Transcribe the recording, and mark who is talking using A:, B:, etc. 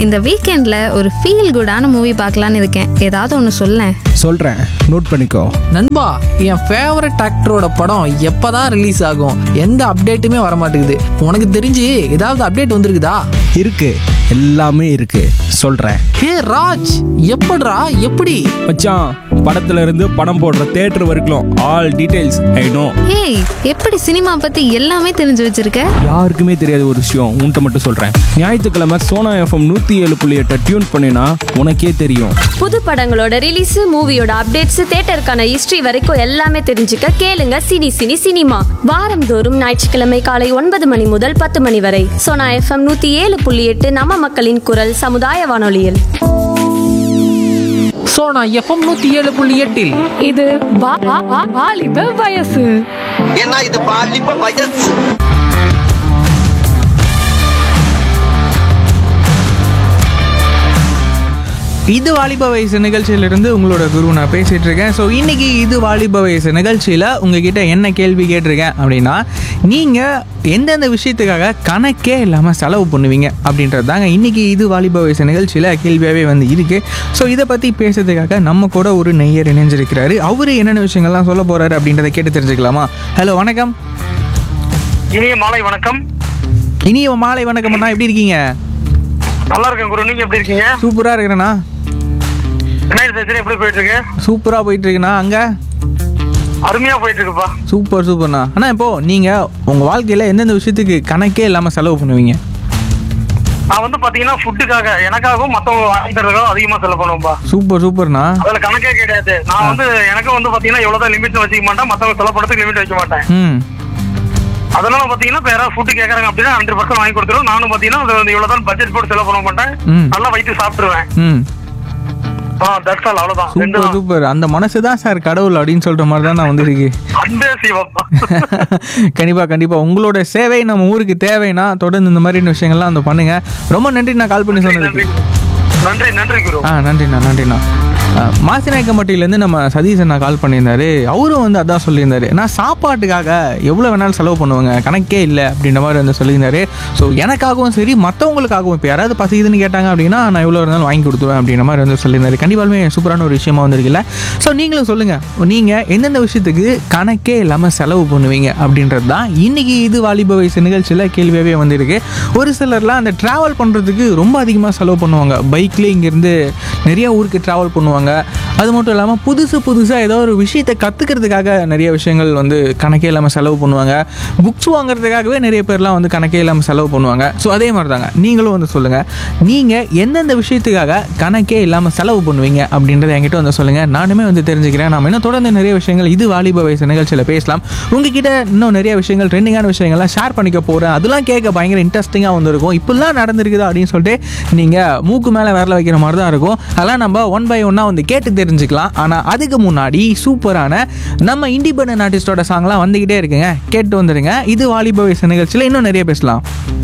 A: இந்த வீக்கெண்டில் ஒரு ஃபீல் குடான மூவி பார்க்கலான்னு இருக்கேன் ஏதாவது ஒன்று சொல்லேன்
B: சொல்கிறேன் நோட் பண்ணிக்கோ
C: நண்பா என் ஃபேவரட் ஆக்டரோட படம் எப்பதான் ரிலீஸ் ஆகும் எந்த அப்டேட்டுமே வர மாட்டேங்குது உனக்கு தெரிஞ்சு ஏதாவது அப்டேட் வந்திருக்குதா
B: இருக்கு எல்லாமே இருக்கு சொல்கிறேன்
C: ஹே ராஜ் எப்படிடா எப்படி
B: மச்சான் படத்துல இருந்து படம் போடுற தேட்டர் வரைக்கும் ஆல் டீடைல்ஸ் ஐ நோ
A: ஏய் எப்படி சினிமா பற்றி எல்லாமே தெரிஞ்சு வச்சிருக்க
B: யாருக்குமே தெரியாத ஒரு விஷயம் உன்கிட்ட மட்டும் சொல்கிறேன் ஞாயிற்றுக்கிழமை சோனா எஃப்எம் நூற்றி ஏழு புள்ளி எட்டை டியூன் பண்ணினா உனக்கே தெரியும்
D: புது படங்களோட ரிலீஸ் மூவியோட அப்டேட்ஸ் தேட்டருக்கான ஹிஸ்டரி வரைக்கும் எல்லாமே தெரிஞ்சுக்க கேளுங்க சினி சினி சினிமா வாரந்தோறும் ஞாயிற்றுக்கிழமை காலை ஒன்பது மணி முதல் பத்து மணி வரை சோனா எஃப்எம் நூத்தி ஏழு புள்ளி எட்டு நம்ம மக்களின் குரல் சமுதாய வானொலியில்
C: ஸோ நான் எஃப்எம் நூற்றி ஏழு புள்ளி எட்டில்
E: இது வா- வா- வா- வாலிப வயசு
F: ஏன்னா இது பாலிப்ப வயசு
G: இது வாலிப வயசு நிகழ்ச்சியிலிருந்து உங்களோட குரு நான் பேசிட்டு இருக்கேன் ஸோ இன்னைக்கு இது வாலிப வயசு நிகழ்ச்சியில் உங்ககிட்ட என்ன கேள்வி கேட்டிருக்கேன் அப்படின்னா நீங்கள் எந்தெந்த விஷயத்துக்காக கணக்கே இல்லாமல் செலவு பண்ணுவீங்க அப்படின்றது தாங்க இன்னைக்கு இது வாலிப வயசு நிகழ்ச்சியில் கேள்வியாகவே வந்து இருக்கு ஸோ இதை பற்றி பேசுறதுக்காக நம்ம கூட ஒரு நெய்யர் இணைஞ்சிருக்கிறாரு அவர் என்னென்ன விஷயங்கள்லாம் சொல்ல போறாரு அப்படின்றத கேட்டு தெரிஞ்சுக்கலாமா ஹலோ வணக்கம்
H: இனிய மாலை வணக்கம்
G: இனிய மாலை வணக்கம் அண்ணா எப்படி இருக்கீங்க
H: நல்லா இருக்கேன் குரு நீங்க எப்படி இருக்கீங்க
G: சூப்பராக இருக்கிறேண்ணா
H: விநாயகர் சதுரம் எப்படி போயிட்டு இருக்கு
G: சூப்பராக போயிட்டு இருக்குண்ணா அங்கே
H: அருமையா போயிட்டு இருக்குப்பா
G: சூப்பர் சூப்பர்ண்ணா அண்ணா இப்போ நீங்க உங்க வாழ்க்கையில எந்தெந்த விஷயத்துக்கு கணக்கே இல்லாம செலவு பண்ணுவீங்க
H: நான் வந்து பாத்தீங்கன்னா ஃபுட்டுக்காக எனக்காகவும் மத்தவங்க வாங்கி தரதுக்காக அதிகமா செலவு பண்ணுவேன்பா
G: சூப்பர் சூப்பர்ண்ணா
H: அதுல கணக்கே கிடையாது நான் வந்து எனக்கும் வந்து பாத்தீங்கன்னா எவ்வளவுதான் லிமிட் வச்சுக்க மாட்டேன் மத்தவங்க செலவு பண்றதுக்கு லிமிட் வைக்க மாட்டேன்
G: ம்
H: அதனால பாத்தீங்கன்னா இப்ப யாராவது ஃபுட்டு கேக்குறாங்க அப்படின்னா ஹண்ட்ரட் பர்சன்ட் வாங்கி கொடுத்துருவோம் நானும் பாத்தீங்கன்னா அது வந்து இவ்வளவுதான் பட்ஜெட் போட்டு செலவு பண்ண மாட்டேன்
G: ம்.
H: நல்லா வயிற்று சாப்பிட்டுருவேன்
G: ம்
H: ஆ தட்ஸ் ஆல் அவ்வளவுதான் ரெண்டு
G: சூப்பர்
H: தான்
G: சூப்பர் அந்த மனசு தான் சார் கடவுள் அப்படின்னு சொல்ற மாதிரி தான் நான் வந்திருக்கு
H: அன்பே சிவப்பா
G: கண்டிப்பா கண்டிப்பா உங்களோட சேவை நம்ம ஊருக்கு தேவைன்னா தொடர்ந்து இந்த மாதிரி விஷயங்கள்லாம் வந்து பண்ணுங்க ரொம்ப நன்றி நான் கால் பண்ணி சொன்னதுக்கு
H: நன்றி நன்றி குரு
G: ஆ நன்றிண்ணா நன்றிண்ணா ஆ, மாசிநாயக்கம்பட்டியிலேருந்து நம்ம சதீஷ் அண்ணா கால் பண்ணியிருந்தாரு அவரும் வந்து அதான் சொல்லியிருந்தாரு நான் சாப்பாட்டுக்காக எவ்வளோ வேணாலும் செலவு பண்ணுவேங்க கணக்கே இல்லை அப்படின்ற மாதிரி வந்து சொல்லியிருந்தாரு ஸோ எனக்காகவும் சரி மற்றவங்களுக்காகவும் இப்போ யாராவது பசிக்குதுன்னு கேட்டாங்க அப்படின்னா நான் எவ்வளோ இருந்தாலும் வாங்கி கொடுத்துருவேன் அப்படின்ற மாதிரி வந்து சொல்லியிருந்தாரு கண்டிப்பாலுமே சூப்பரான ஒரு விஷயமா வந்திருக்குல்ல ஸோ நீங்களும் சொல்லுங்கள் நீங்கள் எந்தெந்த விஷயத்துக்கு கணக்கே இல்லாமல் செலவு பண்ணுவீங்க அப்படின்றது தான் இன்னைக்கு இது வாலிப வயசு நிகழ்ச்சியில் கேள்வியாகவே வந்திருக்கு ஒரு சிலர்லாம் அந்த ட்ராவல் பண்ணுறதுக்கு ரொம்ப அதிகமாக செலவு பண்ணுவாங்க பைக்லேயே இங்கேருந்து நிறைய ஊருக்கு ட்ராவல் பண்ணுவாங்க அது மட்டும் இல்லாமல் புதுசு புதுசாக ஏதோ ஒரு விஷயத்தை கற்றுக்கிறதுக்காக நிறைய விஷயங்கள் வந்து கணக்கே இல்லாமல் செலவு பண்ணுவாங்க புக்ஸ் வாங்குறதுக்காகவே நிறைய பேர்லாம் வந்து கணக்கே இல்லாமல் செலவு பண்ணுவாங்க ஸோ அதே மாதிரி தாங்க நீங்களும் வந்து சொல்லுங்கள் நீங்கள் எந்தெந்த விஷயத்துக்காக கணக்கே இல்லாமல் செலவு பண்ணுவீங்க அப்படின்றத என்கிட்ட வந்து சொல்லுங்கள் நானுமே வந்து தெரிஞ்சுக்கிறேன் நாம இன்னும் தொடர்ந்து நிறைய விஷயங்கள் இது வாலிப வயசு நிகழ்ச்சியில் பேசலாம் உங்ககிட்ட இன்னும் நிறைய விஷயங்கள் ட்ரெண்டிங்கான விஷயங்கள்லாம் ஷேர் பண்ணிக்க போகிறேன் அதெல்லாம் கேட்க பயங்கர இன்ட்ரெஸ்டிங்காக வந்திருக்கும் இப்படிலாம் நடந்திருக்குதா அப்படின்னு சொல்லிட்டு நீங்கள் மூக்கு மேலே விரல வைக்கிற மாதிரி தான் இருக்கும் அதெல்லாம் நம்ம ஒன் பை ஒன்னாக வந்து கேட்டு தெரிஞ்சுக்கலாம் ஆனால் அதுக்கு முன்னாடி சூப்பரான நம்ம இண்டிபெண்டன்ட் ஆர்டிஸ்டோட சாங்லாம் வந்துக்கிட்டே இருக்குங்க கேட்டு வந்துடுங்க இது வாலிப வயசு நிகழ்ச்சியில் இன்னும் நிறைய பேசலாம்